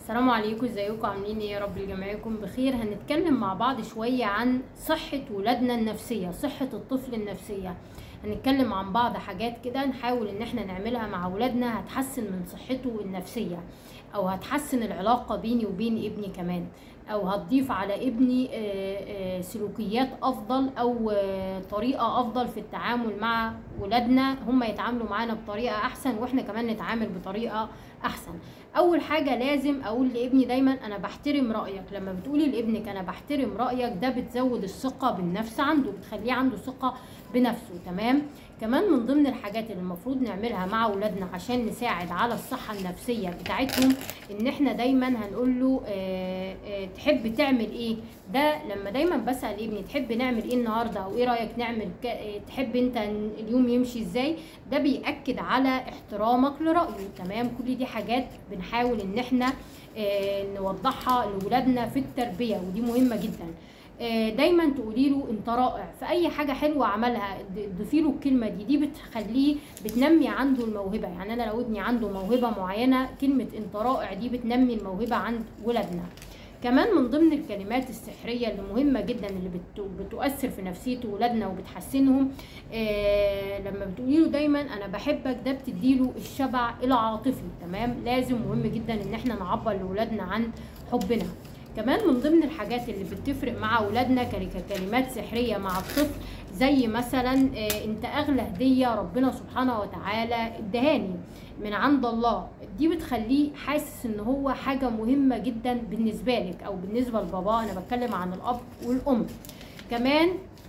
السلام عليكم ازيكم عاملين ايه يا رب الجميع يكون بخير هنتكلم مع بعض شوية عن صحة ولادنا النفسية صحة الطفل النفسية هنتكلم عن بعض حاجات كده نحاول ان احنا نعملها مع ولادنا هتحسن من صحته النفسية او هتحسن العلاقة بيني وبين ابني كمان او هتضيف على ابني آه، آه، سلوكيات افضل او آه، طريقة افضل في التعامل مع ولادنا هم يتعاملوا معانا بطريقة احسن واحنا كمان نتعامل بطريقة احسن اول حاجه لازم اقول لابني دايما انا بحترم رايك لما بتقولي لابنك انا بحترم رايك ده بتزود الثقه بالنفس عنده بتخليه عنده ثقه بنفسه تمام كمان من ضمن الحاجات اللي المفروض نعملها مع اولادنا عشان نساعد على الصحه النفسيه بتاعتهم ان احنا دايما هنقول له آه، آه، تحب تعمل ايه ده لما دايما بسال ابني تحب نعمل ايه النهارده او ايه رايك نعمل ك... آه، تحب انت ن- اليوم يمشي ازاي ده بيأكد على احترامك لرأيه تمام كل دي حاجات بنحاول ان احنا آه، نوضحها لولادنا في التربية ودي مهمة جدا آه، دايما تقولي له انت رائع في اي حاجه حلوه عملها د- ضيفي له الكلمه دي دي بتخليه بتنمي عنده الموهبه يعني انا لو ابني عنده موهبه معينه كلمه انت رائع دي بتنمي الموهبه عند ولادنا كمان من ضمن الكلمات السحريه اللي مهمه جدا اللي بت- بتؤثر في نفسيه ولادنا وبتحسنهم آه لما بتقولي له دايما انا بحبك ده بتديله الشبع العاطفي تمام لازم مهم جدا ان احنا نعبر لاولادنا عن حبنا كمان من ضمن الحاجات اللي بتفرق مع اولادنا كل- ككلمات سحريه مع الطفل زي مثلا آه، انت اغلى هديه ربنا سبحانه وتعالى ادهاني من عند الله دي بتخليه حاسس ان هو حاجه مهمه جدا بالنسبه لك او بالنسبه لبابا انا بتكلم عن الاب والام كمان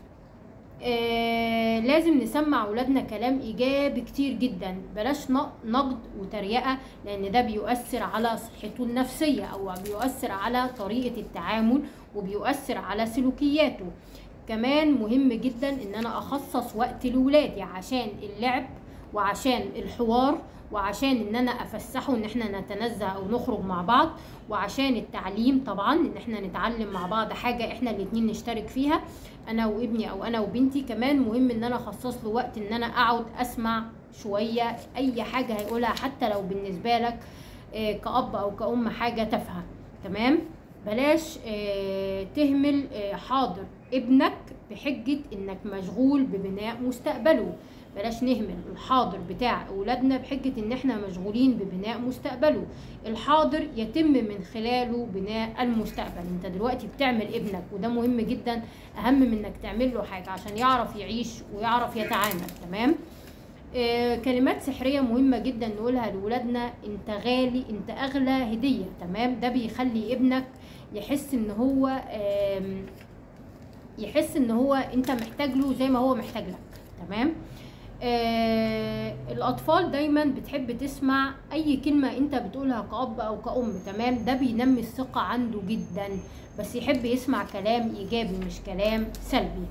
آه لازم نسمع اولادنا كلام ايجابي كتير جدا بلاش ن- نقد وتريقه لان ده بيؤثر على صحته النفسيه او بيؤثر على طريقه التعامل وبيؤثر على سلوكياته كمان مهم جدا ان انا اخصص وقت لولادي عشان اللعب وعشان الحوار وعشان ان انا افسحه ان احنا نتنزه او نخرج مع بعض وعشان التعليم طبعا ان احنا نتعلم مع بعض حاجه احنا الاتنين نشترك فيها انا وابني او انا وبنتي كمان مهم ان انا اخصص له وقت ان انا اقعد اسمع شويه اي حاجه هيقولها حتى لو بالنسبه لك آه، كأب او كأم حاجه تافهه تمام بلاش آه، تهمل آه، حاضر ابنك بحجة انك مشغول ببناء مستقبله بلاش نهمل الحاضر بتاع اولادنا بحجة ان احنا مشغولين ببناء مستقبله الحاضر يتم من خلاله بناء المستقبل انت دلوقتي بتعمل ابنك وده مهم جدا اهم من انك تعمل له حاجة عشان يعرف يعيش ويعرف يتعامل تمام آه، كلمات سحرية مهمة جدا نقولها لولادنا انت غالي انت اغلى هدية تمام ده بيخلي ابنك يحس ان هو آم، يحس ان هو انت محتاج له زي ما هو محتاج لك تمام آه الاطفال دايما بتحب تسمع اي كلمة انت بتقولها كأب او كأم تمام ده بينمي الثقة عنده جدا بس يحب يسمع كلام ايجابي مش كلام سلبي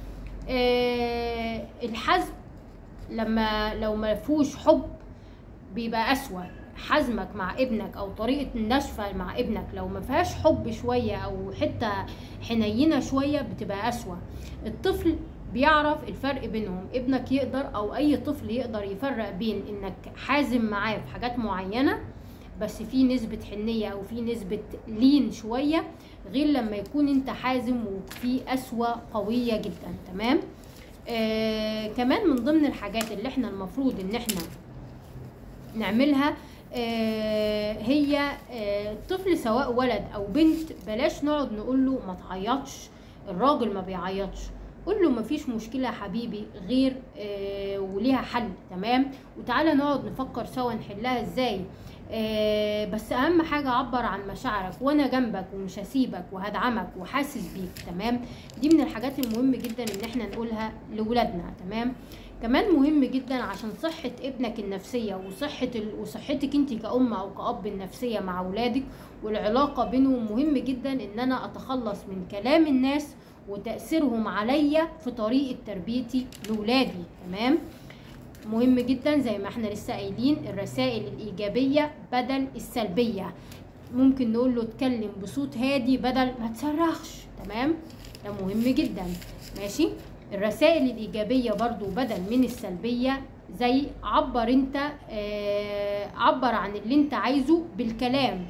آه الحزم لما لو ما فيهوش حب بيبقى اسوأ حزمك مع ابنك او طريقه النشفه مع ابنك لو ما فيهاش حب شويه او حته حنينه شويه بتبقى اسوأ الطفل بيعرف الفرق بينهم ابنك يقدر او اي طفل يقدر يفرق بين انك حازم معاه في حاجات معينه بس في نسبة حنية أو في نسبة لين شوية غير لما يكون أنت حازم وفي قسوة قوية جدا تمام آه كمان من ضمن الحاجات اللي احنا المفروض ان احنا نعملها آه هي آه الطفل سواء ولد او بنت بلاش نقعد نقول له ما تعيطش الراجل ما بيعيطش قول له مفيش مشكلة يا حبيبي غير آه وليها حل تمام وتعالى نقعد نفكر سوا نحلها ازاي آه بس اهم حاجة عبر عن مشاعرك وانا جنبك ومش هسيبك وهدعمك وحاسس بيك تمام دي من الحاجات المهمة جدا ان احنا نقولها لولادنا تمام كمان مهم جدا عشان صحة ابنك النفسية وصحة ال... وصحتك انت كأم او كأب النفسية مع ولادك والعلاقة بينهم مهم جدا ان انا اتخلص من كلام الناس وتأثيرهم عليا في طريقة تربيتي لولادي تمام مهم جدا زي ما احنا لسه قايلين الرسائل الإيجابية بدل السلبية ممكن نقول له اتكلم بصوت هادي بدل ما تصرخش تمام ده مهم جدا ماشي الرسائل الإيجابية برضو بدل من السلبية زي عبر انت آه عبر عن اللي انت عايزه بالكلام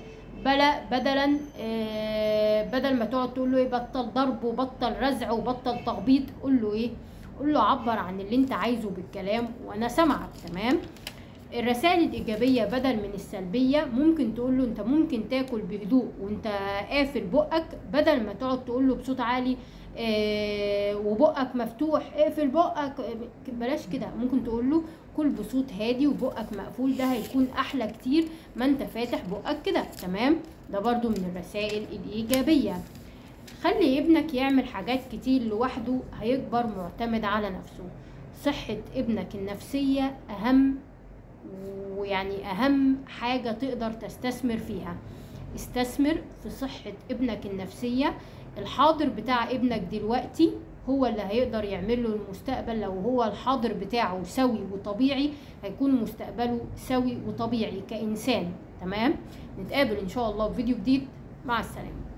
بلا بدلا آه، بدل ما تقعد تقول له ايه بطل ضرب وبطل رزع وبطل تخبيط قول له ايه قول له عبر عن اللي انت عايزه بالكلام وانا سامعك تمام الرسائل الإيجابية بدل من السلبية ممكن تقول له أنت ممكن تاكل بهدوء وأنت قافل بقك بدل ما تقعد تقول له بصوت عالي آه وبقك مفتوح اقفل بقك بلاش كده ممكن تقول له كل بصوت هادي وبقك مقفول ده هيكون أحلى كتير ما أنت فاتح بقك كده تمام ده برضو من الرسائل الإيجابية خلي ابنك يعمل حاجات كتير لوحده هيكبر معتمد على نفسه صحة ابنك النفسية أهم ويعني أهم حاجة تقدر تستثمر فيها استثمر في صحة ابنك النفسية الحاضر بتاع ابنك دلوقتي هو اللي هيقدر يعمل له المستقبل لو هو الحاضر بتاعه سوي وطبيعي هيكون مستقبله سوي وطبيعي كإنسان تمام نتقابل إن شاء الله في فيديو جديد مع السلامة